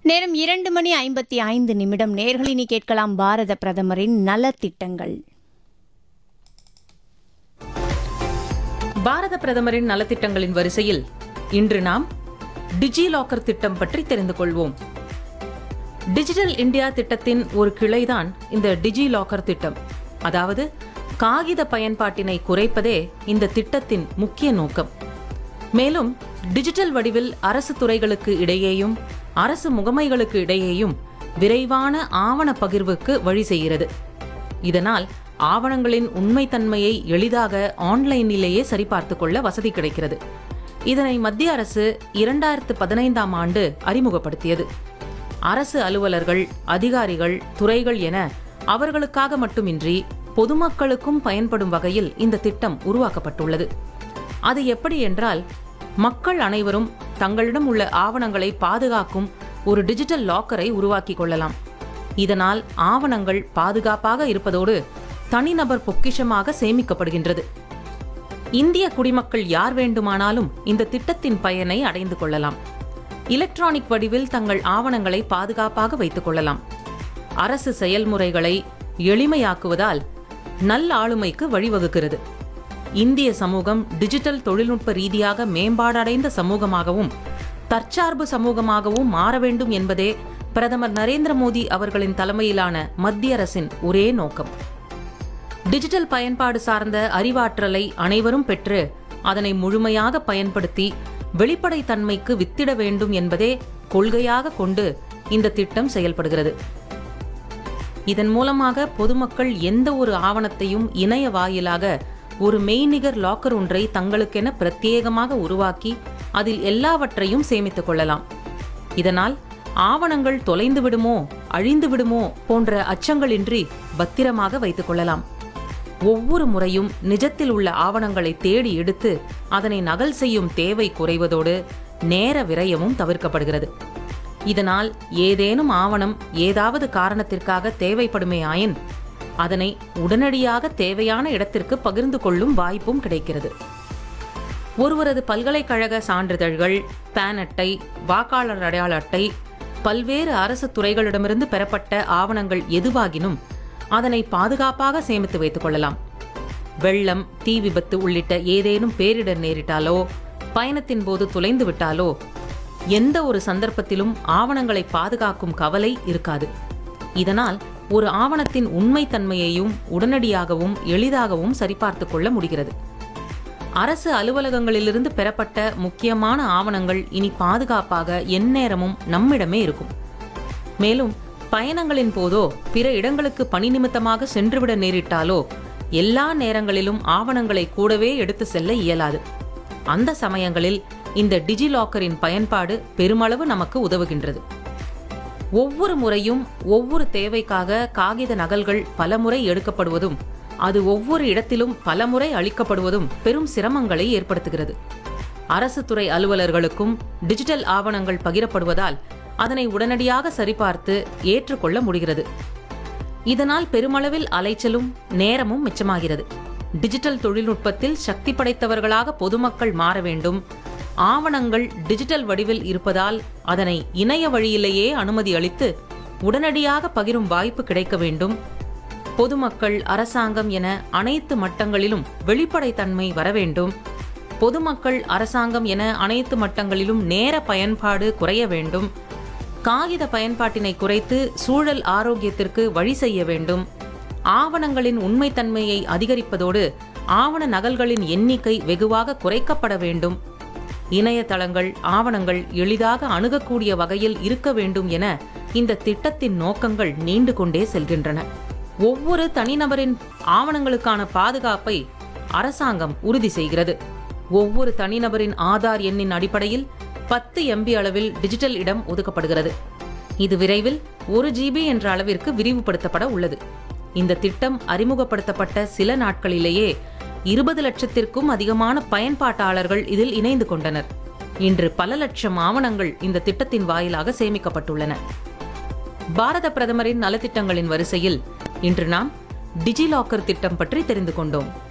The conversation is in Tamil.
நேரம் இரண்டு மணி ஐம்பத்தி ஐந்து நிமிடம் நேர்களினி கேட்கலாம் பாரத பிரதமரின் நலத்திட்டங்கள் பாரத பிரதமரின் நலத்திட்டங்களின் வரிசையில் இன்று நாம் டிஜி லாக்கர் திட்டம் பற்றி தெரிந்து கொள்வோம் டிஜிட்டல் இந்தியா திட்டத்தின் ஒரு கிளைதான் இந்த டிஜி லாக்கர் திட்டம் அதாவது காகித பயன்பாட்டினை குறைப்பதே இந்த திட்டத்தின் முக்கிய நோக்கம் மேலும் டிஜிட்டல் வடிவில் அரசு துறைகளுக்கு இடையேயும் அரசு முகமைகளுக்கு இடையேயும் விரைவான ஆவண பகிர்வுக்கு வழி செய்கிறது இதனால் ஆவணங்களின் உண்மைத்தன்மையை எளிதாக ஆன்லைனிலேயே சரிபார்த்துக் கொள்ள வசதி கிடைக்கிறது இதனை மத்திய அரசு இரண்டாயிரத்து பதினைந்தாம் ஆண்டு அறிமுகப்படுத்தியது அரசு அலுவலர்கள் அதிகாரிகள் துறைகள் என அவர்களுக்காக மட்டுமின்றி பொதுமக்களுக்கும் பயன்படும் வகையில் இந்த திட்டம் உருவாக்கப்பட்டுள்ளது அது எப்படி என்றால் மக்கள் அனைவரும் தங்களிடம் உள்ள ஆவணங்களை பாதுகாக்கும் ஒரு டிஜிட்டல் லாக்கரை உருவாக்கிக் கொள்ளலாம் இதனால் ஆவணங்கள் பாதுகாப்பாக இருப்பதோடு தனிநபர் பொக்கிஷமாக சேமிக்கப்படுகின்றது இந்திய குடிமக்கள் யார் வேண்டுமானாலும் இந்த திட்டத்தின் பயனை அடைந்து கொள்ளலாம் எலக்ட்ரானிக் வடிவில் தங்கள் ஆவணங்களை பாதுகாப்பாக வைத்துக் கொள்ளலாம் அரசு செயல்முறைகளை எளிமையாக்குவதால் நல் ஆளுமைக்கு வழிவகுக்கிறது இந்திய சமூகம் டிஜிட்டல் தொழில்நுட்ப ரீதியாக மேம்பாடடைந்த சமூகமாகவும் தற்சார்பு சமூகமாகவும் மாற வேண்டும் என்பதே பிரதமர் நரேந்திர மோடி அவர்களின் தலைமையிலான மத்திய அரசின் ஒரே நோக்கம் டிஜிட்டல் பயன்பாடு சார்ந்த அறிவாற்றலை அனைவரும் பெற்று அதனை முழுமையாக பயன்படுத்தி வெளிப்படைத்தன்மைக்கு வித்திட வேண்டும் என்பதே கொள்கையாக கொண்டு இந்த திட்டம் செயல்படுகிறது இதன் மூலமாக பொதுமக்கள் எந்த ஒரு ஆவணத்தையும் இணைய வாயிலாக ஒரு மெய்நிகர் லாக்கர் ஒன்றை தங்களுக்கென பிரத்யேகமாக உருவாக்கி அதில் எல்லாவற்றையும் சேமித்துக் கொள்ளலாம் இதனால் ஆவணங்கள் தொலைந்து விடுமோ அழிந்து விடுமோ போன்ற அச்சங்களின்றி பத்திரமாக வைத்துக் கொள்ளலாம் ஒவ்வொரு முறையும் நிஜத்தில் உள்ள ஆவணங்களை தேடி எடுத்து அதனை நகல் செய்யும் தேவை குறைவதோடு நேர விரயமும் தவிர்க்கப்படுகிறது இதனால் ஏதேனும் ஆவணம் ஏதாவது காரணத்திற்காக தேவைப்படுமே ஆயின் அதனை உடனடியாக தேவையான இடத்திற்கு பகிர்ந்து கொள்ளும் வாய்ப்பும் கிடைக்கிறது ஒருவரது பல்கலைக்கழக சான்றிதழ்கள் பேன் அட்டை வாக்காளர் அடையாள அட்டை பல்வேறு அரசு துறைகளிடமிருந்து பெறப்பட்ட ஆவணங்கள் எதுவாகினும் அதனை பாதுகாப்பாக சேமித்து வைத்துக் கொள்ளலாம் வெள்ளம் தீ விபத்து உள்ளிட்ட ஏதேனும் பேரிடர் நேரிட்டாலோ பயணத்தின் போது தொலைந்து விட்டாலோ எந்த ஒரு சந்தர்ப்பத்திலும் ஆவணங்களை பாதுகாக்கும் கவலை இருக்காது இதனால் ஒரு ஆவணத்தின் உண்மைத்தன்மையையும் உடனடியாகவும் எளிதாகவும் சரிபார்த்துக் கொள்ள முடிகிறது அரசு அலுவலகங்களிலிருந்து பெறப்பட்ட முக்கியமான ஆவணங்கள் இனி பாதுகாப்பாக எந்நேரமும் நம்மிடமே இருக்கும் மேலும் பயணங்களின் போதோ பிற இடங்களுக்கு பணி நிமித்தமாக சென்றுவிட நேரிட்டாலோ எல்லா நேரங்களிலும் ஆவணங்களை கூடவே எடுத்து செல்ல இயலாது அந்த சமயங்களில் இந்த டிஜிலாக்கரின் பயன்பாடு பெருமளவு நமக்கு உதவுகின்றது ஒவ்வொரு முறையும் ஒவ்வொரு தேவைக்காக காகித நகல்கள் பலமுறை எடுக்கப்படுவதும் அது ஒவ்வொரு இடத்திலும் பலமுறை அளிக்கப்படுவதும் பெரும் சிரமங்களை ஏற்படுத்துகிறது அரசு துறை அலுவலர்களுக்கும் டிஜிட்டல் ஆவணங்கள் பகிரப்படுவதால் அதனை உடனடியாக சரிபார்த்து ஏற்றுக்கொள்ள முடிகிறது இதனால் பெருமளவில் அலைச்சலும் நேரமும் மிச்சமாகிறது டிஜிட்டல் தொழில்நுட்பத்தில் சக்தி படைத்தவர்களாக பொதுமக்கள் மாற வேண்டும் ஆவணங்கள் டிஜிட்டல் வடிவில் இருப்பதால் அதனை இணைய வழியிலேயே அனுமதி அளித்து உடனடியாக பகிரும் வாய்ப்பு கிடைக்க வேண்டும் பொதுமக்கள் அரசாங்கம் என அனைத்து மட்டங்களிலும் வெளிப்படைத்தன்மை வர வேண்டும் பொதுமக்கள் அரசாங்கம் என அனைத்து மட்டங்களிலும் நேர பயன்பாடு குறைய வேண்டும் காகித பயன்பாட்டினை குறைத்து சூழல் ஆரோக்கியத்திற்கு வழி செய்ய வேண்டும் ஆவணங்களின் உண்மைத்தன்மையை அதிகரிப்பதோடு ஆவண நகல்களின் எண்ணிக்கை வெகுவாக குறைக்கப்பட வேண்டும் இணையதளங்கள் ஆவணங்கள் எளிதாக அணுகக்கூடிய வகையில் இருக்க வேண்டும் என இந்த திட்டத்தின் நோக்கங்கள் நீண்டு கொண்டே செல்கின்றன ஒவ்வொரு தனிநபரின் ஆவணங்களுக்கான பாதுகாப்பை அரசாங்கம் உறுதி செய்கிறது ஒவ்வொரு தனிநபரின் ஆதார் எண்ணின் அடிப்படையில் பத்து எம்பி அளவில் டிஜிட்டல் இடம் ஒதுக்கப்படுகிறது இது விரைவில் ஒரு ஜிபி என்ற அளவிற்கு விரிவுபடுத்தப்பட உள்ளது இந்த திட்டம் அறிமுகப்படுத்தப்பட்ட சில நாட்களிலேயே இருபது லட்சத்திற்கும் அதிகமான பயன்பாட்டாளர்கள் இதில் இணைந்து கொண்டனர் இன்று பல லட்சம் ஆவணங்கள் இந்த திட்டத்தின் வாயிலாக சேமிக்கப்பட்டுள்ளன பாரத பிரதமரின் நலத்திட்டங்களின் வரிசையில் இன்று நாம் டிஜிலாக்கர் திட்டம் பற்றி தெரிந்து கொண்டோம்